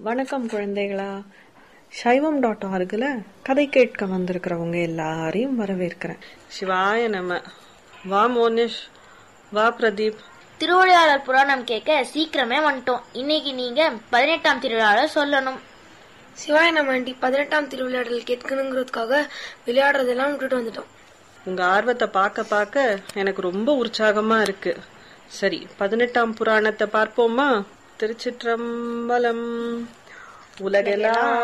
வணக்கம் குழந்தைகளா சைவம் டாட் ஆர்கில் கதை கேட்க வந்திருக்கிறவங்க எல்லாரையும் வரவேற்கிறேன் சிவாய நம வா மோனிஷ் வா பிரதீப் திருவிளையாடல் புராணம் கேட்க சீக்கிரமே வந்துட்டோம் இன்னைக்கு நீங்க பதினெட்டாம் திருவிழாவில் சொல்லணும் சிவாய நம்ம ஆண்டி பதினெட்டாம் திருவிளையாடல் கேட்கணுங்கிறதுக்காக விளையாடுறதெல்லாம் விட்டுட்டு வந்துட்டோம் உங்க ஆர்வத்தை பார்க்க பார்க்க எனக்கு ரொம்ப உற்சாகமா இருக்கு சரி பதினெட்டாம் புராணத்தை பார்ப்போமா திருச்சிற்றம்பலம் உலகெல்லாம்